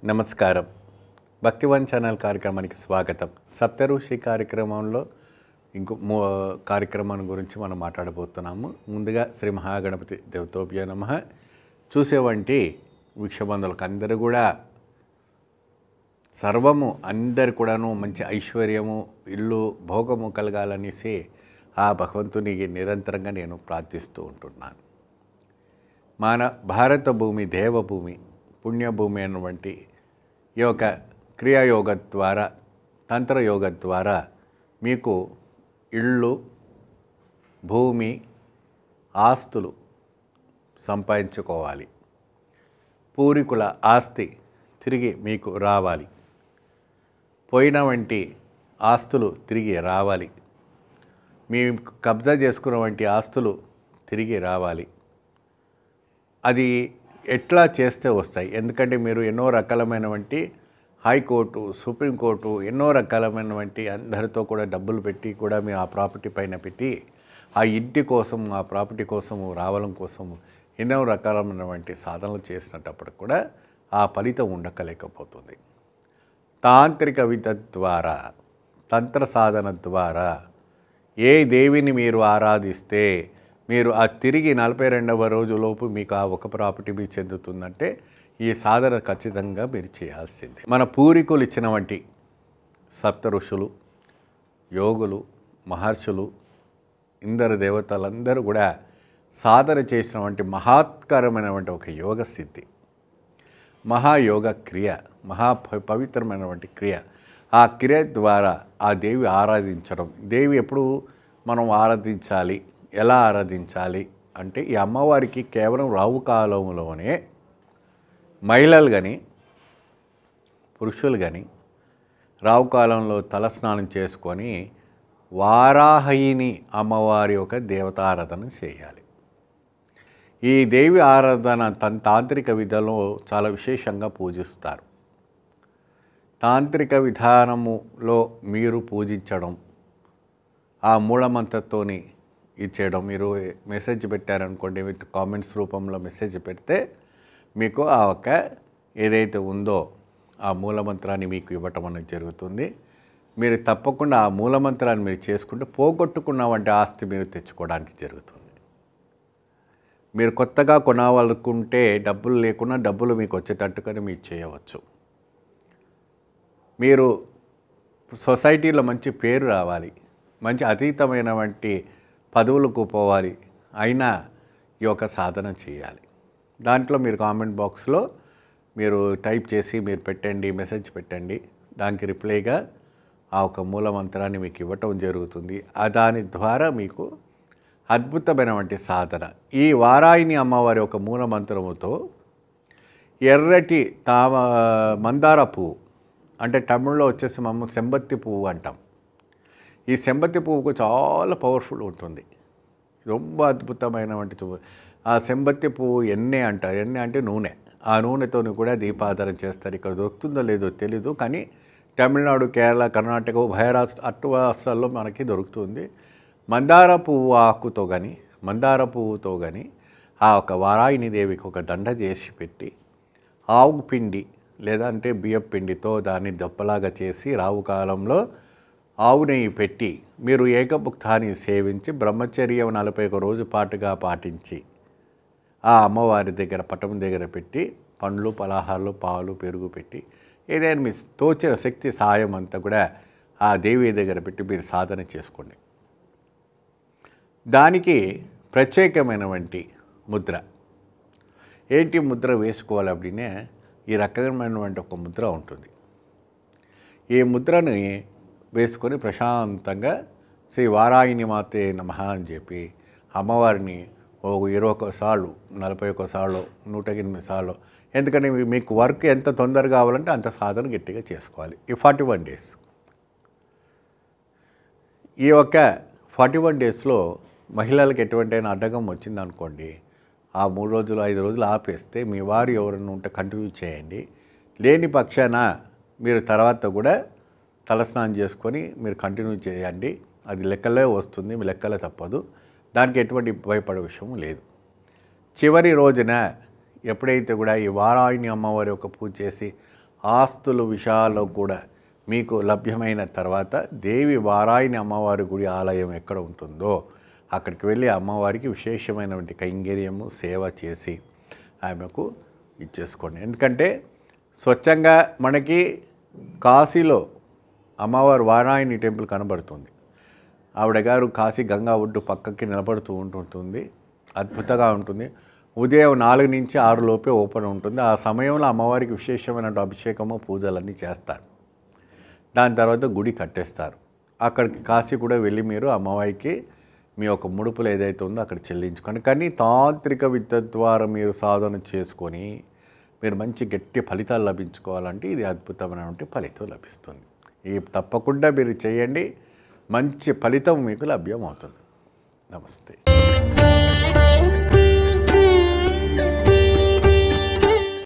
నమస్కారం భక్తివన్ ఛానల్ కార్యక్రమానికి స్వాగతం సప్తఋషి కార్యక్రమంలో ఇంకో మూ కార్యక్రమం గురించి మనం మాట్లాడబోతున్నాము ముందుగా శ్రీ మహాగణపతి దేవతోభ్య నమ చూసేవంటి వీక్షబంధులకు అందరూ కూడా సర్వము అందరు కూడాను మంచి ఐశ్వర్యము ఇల్లు భోగము కలగాలనేసి ఆ భగవంతునికి నిరంతరంగా నేను ప్రార్థిస్తూ ఉంటున్నాను మన భారత భూమి దేవభూమి పుణ్యభూమి అన్నటువంటి ఈ యొక్క క్రియాయోగ ద్వారా తంత్రయోగ ద్వారా మీకు ఇళ్ళు భూమి ఆస్తులు సంపాదించుకోవాలి పూర్వీకుల ఆస్తి తిరిగి మీకు రావాలి పోయిన వంటి ఆస్తులు తిరిగి రావాలి మీ కబ్జా చేసుకున్న వంటి ఆస్తులు తిరిగి రావాలి అది ఎట్లా చేస్తే వస్తాయి ఎందుకంటే మీరు ఎన్నో రకాలమైనటువంటి హైకోర్టు సుప్రీంకోర్టు ఎన్నో రకాలమైనటువంటి అందరితో కూడా డబ్బులు పెట్టి కూడా మీరు ఆ ప్రాపర్టీ పైన పెట్టి ఆ ఇంటి కోసం ఆ ప్రాపర్టీ కోసము రావడం కోసము ఎన్నో రకాలమైనటువంటి సాధనలు చేసినప్పుడు కూడా ఆ ఫలితం ఉండకలేకపోతుంది తాంత్రిక విధ ద్వారా తంత్ర సాధన ద్వారా ఏ దేవిని మీరు ఆరాధిస్తే మీరు ఆ తిరిగి నలభై రెండవ రోజులోపు మీకు ఆ ఒక ప్రాపర్టీ మీకు చెందుతుందంటే ఈ సాధన ఖచ్చితంగా మీరు చేయాల్సిందే మన పూర్వీకులు ఇచ్చిన వంటి సప్త ఋషులు యోగులు మహర్షులు ఇందరు దేవతలందరూ కూడా సాధన చేసినటువంటి మహాత్కరమైనటువంటి ఒక యోగ సిద్ధి మహాయోగ క్రియ మహా ప- పవిత్రమైనటువంటి క్రియ ఆ క్రియ ద్వారా ఆ దేవి ఆరాధించడం దేవి ఎప్పుడు మనం ఆరాధించాలి ఎలా ఆరాధించాలి అంటే ఈ అమ్మవారికి కేవలం రావు కాలంలోనే మహిళలు కానీ పురుషులు కానీ రావు కాలంలో తలస్నానం చేసుకొని వారాహయిని అమ్మవారి యొక్క దేవతారాధన చేయాలి ఈ దేవి ఆరాధన తన తాంత్రిక విధంలో చాలా విశేషంగా పూజిస్తారు తాంత్రిక విధానములో మీరు పూజించడం ఆ మూలమంతతోని ఇచ్చేయడం మీరు మెసేజ్ పెట్టారనుకోండి విత్ కామెంట్స్ రూపంలో మెసేజ్ పెడితే మీకు ఆ ఒక ఏదైతే ఉందో ఆ మూలమంత్రాన్ని మీకు ఇవ్వటం అనేది జరుగుతుంది మీరు తప్పకుండా ఆ మూలమంత్రాన్ని మీరు చేసుకుంటే పోగొట్టుకున్న వంటి ఆస్తి మీరు తెచ్చుకోవడానికి జరుగుతుంది మీరు కొత్తగా కొనాలనుకుంటే డబ్బులు లేకుండా డబ్బులు మీకు వచ్చేటట్టుగానే మీరు చేయవచ్చు మీరు సొసైటీలో మంచి పేరు రావాలి మంచి అతీతమైనటువంటి పదవులకు పోవాలి అయినా ఈ యొక్క సాధన చేయాలి దాంట్లో మీరు కామెంట్ బాక్స్లో మీరు టైప్ చేసి మీరు పెట్టండి మెసేజ్ పెట్టండి దానికి రిప్లైగా ఆ ఒక మూల మంత్రాన్ని మీకు ఇవ్వటం జరుగుతుంది ఆ దాని ద్వారా మీకు అద్భుతమైనటువంటి సాధన ఈ వారాయిని అమ్మవారి ఒక మూల మంత్రముతో ఎర్రటి తామ మందార పువ్వు అంటే తమిళ్లో వచ్చేసి మనం సెంబత్తి పువ్వు అంటాం ఈ సెంబత్తి పువ్వుకు చాలా పవర్ఫుల్ ఉంటుంది ரொம்ப అద్భుతమైనటువంటి పువ్వు ఆ సెంబత్తి పువ్వు ఎన్నె అంటారు ఎన్నె అంటే నూనె ఆ నూనెతో కూడా దీపాధారం చేస్తారు ఇక్కడ దొరుకుతుందో లేదో తెలీదు కానీ తమిళనాడు కేరళ కర్ణాటక ఉభయ రాష్ట్ర అటు రాష్ట్రాల్లో మనకి దొరుకుతుంది మందార పువ్వు ఆకుతో కానీ మందార పువ్వుతో కానీ ఆ ఒక వారాయిని దేవికి ఒక దండ చేసి పెట్టి ఆవు పిండి లేదంటే బియ్యం పిండితో దాన్ని దప్పలాగా చేసి రావు కాలంలో ఆవు నెయ్యి పెట్టి మీరు ఏకభుక్తాన్ని సేవించి బ్రహ్మచర్యం నలభై ఒక రోజు పాటుగా పాటించి ఆ అమ్మవారి దగ్గర పటం దగ్గర పెట్టి పండ్లు పలహారాలు పాలు పెరుగు పెట్టి ఏదైనా మీ తోచిన శక్తి సాయం అంతా కూడా ఆ దేవి దగ్గర పెట్టి మీరు సాధన చేసుకోండి దానికి ప్రత్యేకమైనటువంటి ముద్ర ఏంటి ముద్ర వేసుకోవాలి அப்படின்னே ఈ రకమైనటువంటి ఒక ముద్ర ఉంటుంది ఈ ముద్రని వేసుకొని ప్రశాంతంగా శ్రీ వారాయిని మాతే నమః అని చెప్పి అమ్మవారిని ఒక ఇరవై ఒక్కసార్లు నలభై ఒక్కసార్లు నూట ఎనిమిది సార్లు ఎందుకంటే మీ- మీకు వర్క్ ఎంత తొందరగా కావాలంటే అంత సాధన గట్టిగా చేసుకోవాలి ఈ ఫార్టీ వన్ డేస్ ఈ యొక్క ఫార్టీ వన్ డేస్లో మహిళలకు ఎటువంటి అడ్డగం వచ్చిందనుకోండి ఆ మూడు రోజులు ఐదు రోజులు ఆపేస్తే మీ వారు ఎవరైనా ఉంటే కంటిన్యూ చేయండి లేని పక్షాన మీరు తర్వాత కూడా తలస్నానం చేసుకొని మీరు కంటిన్యూ చేయండి అది లెక్కలే వస్తుంది మీ లెక్కలే తప్పదు దానికి ఎటువంటి భయపడే విషయం లేదు చివరి రోజున ఎప్పుడైతే కూడా ఈ వారాయిని అమ్మవారి యొక్క పూజ చేసి ఆస్తుల విషయాల్లో కూడా మీకు లభ్యమైన తర్వాత దేవి వారాయిని అమ్మవారి గుడి ఆలయం ఎక్కడ ఉంటుందో అక్కడికి వెళ్ళి అమ్మవారికి విశేషమైనటువంటి కైంకర్యము సేవ చేసి ఆమెకు ఇచ్చేసుకోండి ఎందుకంటే స్వచ్ఛంగా మనకి కాశీలో అమ్మవారు వారాయణి టెంపుల్ కనబడుతుంది ఆవిడ గారు కాశీ గంగా ఒడ్డు పక్కకి నిలబడుతూ ఉంటుంటుంది అద్భుతంగా ఉంటుంది ఉదయం నాలుగు నుంచి ఆరు లోపే ఓపెన్ ఉంటుంది ఆ సమయంలో అమ్మవారికి విశేషమైన అభిషేకము పూజలన్నీ చేస్తారు దాని తర్వాత గుడి కట్టేస్తారు అక్కడికి కాశీ కూడా వెళ్ళి మీరు అమ్మవారికి మీ యొక్క ముడుపులు ఏదైతే ఉందో అక్కడ చెల్లించుకోండి కానీ తాంత్రిక విద్య ద్వారా మీరు సాధన చేసుకొని మీరు మంచి గట్టి ఫలితాలు లభించుకోవాలంటే ఇది అద్భుతమైనటువంటి ఫలితం లభిస్తుంది ఈ తప్పకుండా మీరు చేయండి మంచి ఫలితం మీకు లభ్యమవుతుంది నమస్తే